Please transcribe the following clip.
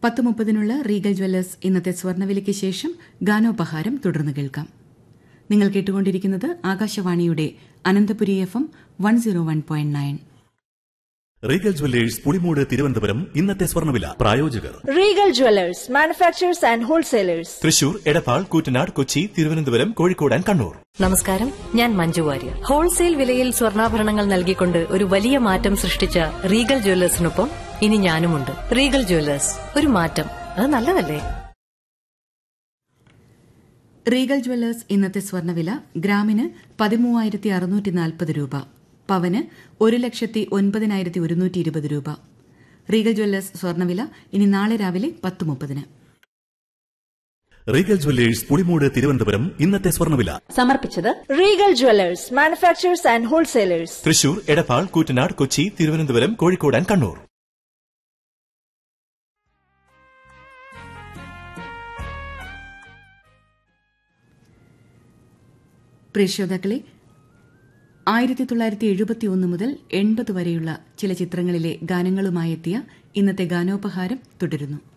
പത്ത് മുപ്പതിനുള്ള Regal Jewellers ഇന്നത്തെ സ്വർണ്ണവിലയ്ക്ക് ശേഷം ഗാനോപഹാരം തുടർന്ന് കേൾക്കാം നിങ്ങൾ കേട്ടുകൊണ്ടിരിക്കുന്നത് ആകാശവാണിയുടെ Ananthapuri F M one zero one point nine Regal Jewellers Pulimoodu Thiruvananthapuram ഇന്നത്തെ സ്വർണ്ണവില പ്രായോജകർ Regal Jewelers, manufacturers and wholesalers. Thrissur Edappal Koottanad Kochi Thiruvananthapuram Kozhikode and Kannur നമസ്കാരം ഞാൻ മഞ്ജു വാര്യർ ഹോൾസെയിൽ വിലയിൽ സ്വർണ്ണാഭരണങ്ങൾ നൽകിക്കൊണ്ട് ഒരു വലിയ മാറ്റം സൃഷ്ടിച്ച റീഗൽ ജ്വല്ലേഴ്സിനൊപ്പം ഇനി ഞാനുമുണ്ട് റീഗൽ ജ്വല്ലേഴ്സ് ഒരു മാറ്റം അത് നല്ലതല്ലേ റീഗൽ ജ്വല്ലേഴ്സ് ഇന്നത്തെ സ്വർണ്ണവില ഗ്രാമിന് പതിമൂവായിരത്തി അറുന്നൂറ്റി നാൽപ്പത് രൂപ പവന് ഒരു ലക്ഷത്തി ഒൻപതിനായിരത്തി ഒരുന്നൂറ്റി ഇരുപത് രൂപ റീഗൽ ജ്വല്ലേഴ്സ് സ്വർണ്ണവില ഇനി നാളെ രാവിലെ പത്ത് മുപ്പതിന് റീഗൽ ജ്വല്ലേഴ്സ് പുളിമൂട് തിരുവനന്തപുരം ഇന്നത്തെ സ്വർണ്ണവില സമർപ്പിച്ചത് Regal Jewelers, manufacturers and wholesalers. Thrissur Edappal Koottanad Kochi Thiruvananthapuram Kozhikode and Kannur പ്രിയ ശ്രോതാക്കളെ ആയിരത്തി തൊള്ളായിരത്തി എഴുപത്തി ഒന്ന് മുതൽ എൺപത് വരെയുള്ള ചില ചിത്രങ്ങളിലെ ഗാനങ്ങളുമായെത്തിയ ഇന്നത്തെ ഗാനോപഹാരം തുടരുന്നു